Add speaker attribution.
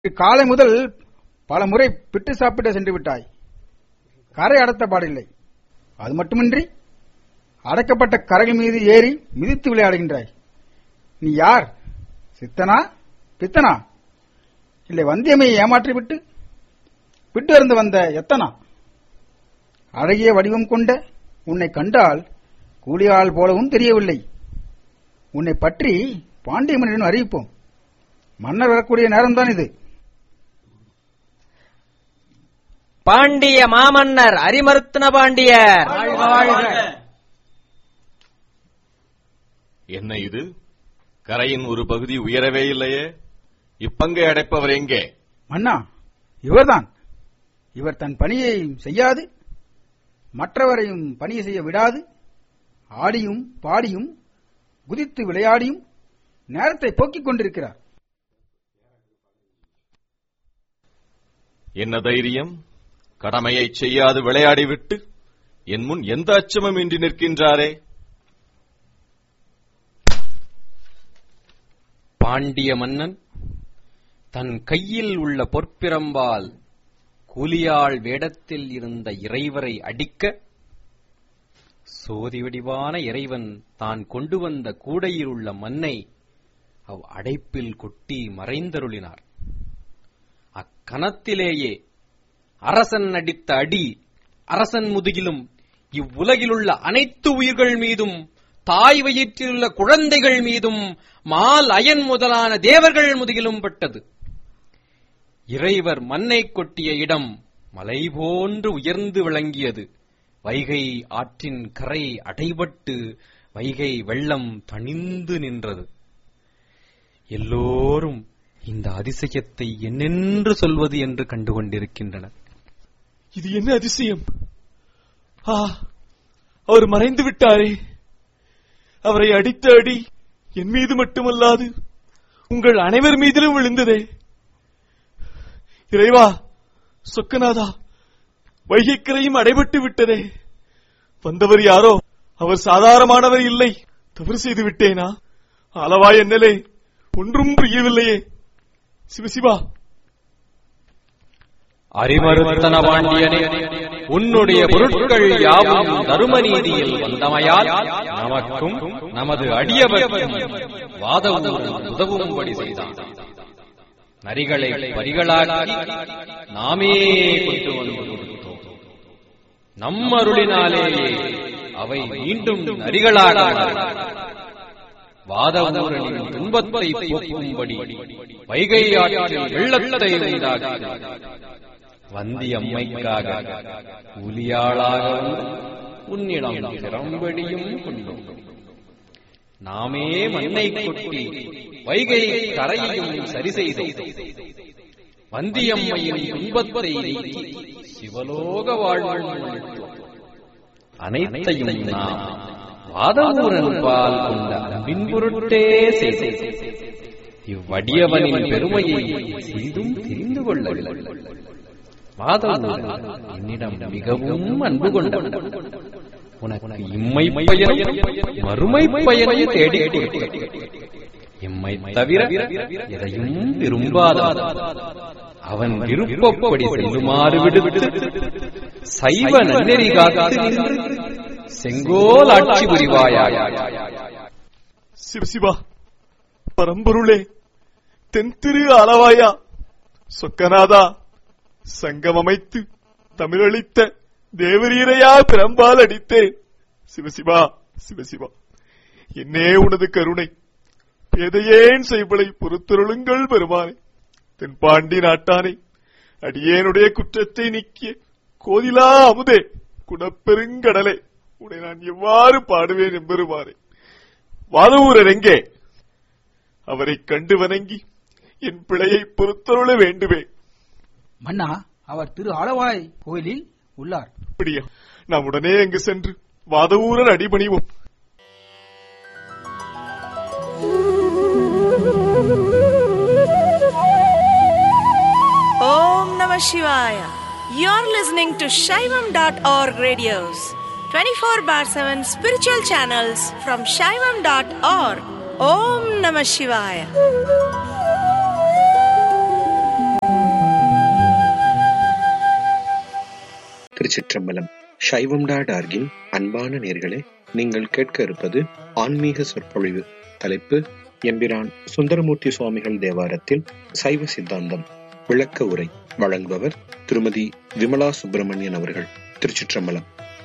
Speaker 1: காலை முதல் பல முறை பிட்டு சாப்பிட சென்று விட்டாய் கரை அடத்த பாடில்லை அது மட்டுமின்றி அடைக்கப்பட்ட கரைகள் மீது ஏறி மிதித்து விளையாடுகின்றாய் நீ யார் சித்தனா பித்தனா இல்லை வந்தியமையை ஏமாற்றிவிட்டு விட்டு இருந்து வந்த எத்தனா அழகிய வடிவம் கொண்ட உன்னை கண்டால் கூலியாள் போலவும் தெரியவில்லை உன்னை பற்றி பாண்டிய மன்னரிடம் அறிவிப்போம் மன்னர் வரக்கூடிய நேரம்தான் இது
Speaker 2: பாண்டிய மாமன்னர் அரிமருத்துன பாண்டியர்
Speaker 3: என்ன இது கரையின் ஒரு பகுதி உயரவே இல்லையே இப்பங்கை அடைப்பவர் எங்கே
Speaker 1: மன்னா இவர்தான் இவர் தன் பணியை செய்யாது மற்றவரையும் பணியை செய்ய விடாது ஆடியும் பாடியும் குதித்து விளையாடியும் நேரத்தை போக்கிக் கொண்டிருக்கிறார்
Speaker 3: என்ன தைரியம் கடமையை செய்யாது விளையாடிவிட்டு என் முன் எந்த அச்சமும் இன்றி நிற்கின்றாரே
Speaker 4: பாண்டிய மன்னன் தன் கையில் உள்ள பொற்பிரம்பால் கூலியாள் வேடத்தில் இருந்த இறைவரை அடிக்க சோதி வடிவான இறைவன் தான் கொண்டு வந்த கூடையில் உள்ள மண்ணை அவ் அடைப்பில் கொட்டி மறைந்தருளினார் அக்கணத்திலேயே அரசன் அடித்த அடி அரசன் முதுகிலும் இவ்வுலகிலுள்ள அனைத்து உயிர்கள் மீதும் தாய் வயிற்றிலுள்ள குழந்தைகள் மீதும் மால் அயன் முதலான தேவர்கள் முதுகிலும் பட்டது இறைவர் மண்ணை கொட்டிய இடம் மலை போன்று உயர்ந்து விளங்கியது வைகை ஆற்றின் கரை அடைபட்டு வைகை வெள்ளம் தணிந்து நின்றது எல்லோரும் இந்த அதிசயத்தை என்னென்று சொல்வது என்று கண்டுகொண்டிருக்கின்றனர்
Speaker 5: இது என்ன அதிசயம் ஆ அவர் மறைந்து விட்டாரே அவரை அடித்த அடி என் மீது மட்டுமல்லாது உங்கள் அனைவர் மீதிலும் விழுந்ததே இறைவா சொக்கநாதா வைகைக்கரையும் அடைபட்டு விட்டதே வந்தவர் யாரோ அவர் சாதாரணமானவர் இல்லை தவறு செய்து விட்டேனா அளவா என்னலே ஒன்றும் புரியவில்லையே சிவசிவா
Speaker 4: அரிமருத்தன பாண்டியனே உன்னுடைய பொருட்கள் யாவும் தருமநீதியில் வந்தமையால் நமக்கும் நமது அடியவர்க்கும் வாதவூரன் உதவும்படி செய்தான் நரிகளை பரிகளாக்கி நாமே கொண்டு வந்து கொடுத்தோம் நம் அருளினாலேயே அவை மீண்டும் நரிகளாக வாதவூரனின் துன்பத்தை போக்கும்படி வைகை ஆற்றில் வெள்ளத்தை உண்டாக்கி வந்தியம்மைக்காக கூலியாளாக வந்து உன்னிடம் திறம்படியும் கொண்டோம் நாமே மண்ணை கொட்டி வைகை கரையையும் சரி செய்தோம் வந்தியம்மையின் துன்பத்தை நீக்கி சிவலோக வாழ்வு அளித்தோம் அனைத்தையும் நாம் வாதவூரன் பால் கொண்ட அன்பின் பொருட்டே செய்தோம் இவ்வடியவனின் பெருமையை சிறிதும் தெரிந்து கொள்ளவில்லை வாதவூரன் என்னிடம் மிகவும் அன்பு கொண்டவன் உனக்கு இம்மை பயனும் மறுமை பயனையும் தேடிக் கொடுக்க எம்மை தவிர எதையும் விரும்பாத அவன் விருப்பப்படி செல்லுமாறு விடுவிட்டு சைவ நன்னெறி காத்து நின்று செங்கோல் ஆட்சி புரிவாயாக
Speaker 5: சிவசிவா பரம்பொருளே தென்திரு அளவாயா சொக்கநாதா சங்கம் அமைத்து தமிழளித்த தேவரீரையா பிறம்பால் அடித்தேன் சிவசிவா சிவசிவா என்னே உனது கருணை பேதையேன் செய்வளை பொறுத்தருளுங்கள் பெருமானே தென்பாண்டி நாட்டானே அடியேனுடைய குற்றத்தை நீக்கிய கோதிலா அமுதே குணப்பெருங்கடலே உன்னை நான் எவ்வாறு பாடுவேன் எம்பெருமானே வாதவூரர் எங்கே அவரை கண்டு வணங்கி என் பிழையை பொறுத்தருள வேண்டுவேன்
Speaker 1: மன்னா அவர் திரு ஆளவாய் கோயிலில் உள்ளார்
Speaker 5: அப்படியா நாம் உடனே அங்கு சென்று Vadavurar அடிபணிவோம்
Speaker 6: Om Namah Shivaya. You're listening to Shaivam.org radios, 24 bar 7 spiritual channels from Shaivam.org. Om Namah Shivaya.
Speaker 7: திருச்சிற்றம்பலம் சைவம் டாட் ஆர்கின் அன்பான நேர்களே நீங்கள் கேட்க இருப்பது ஆன்மீக சொற்பொழிவு தலைப்பு எம்பிரான் சுந்தரமூர்த்தி சுவாமிகள் தேவாரத்தில் சைவ சித்தாந்தம் விளக்க உரை வழங்குபவர் திருமதி விமலா சுப்பிரமணியன் அவர்கள் திருச்சிற்றம்பலம்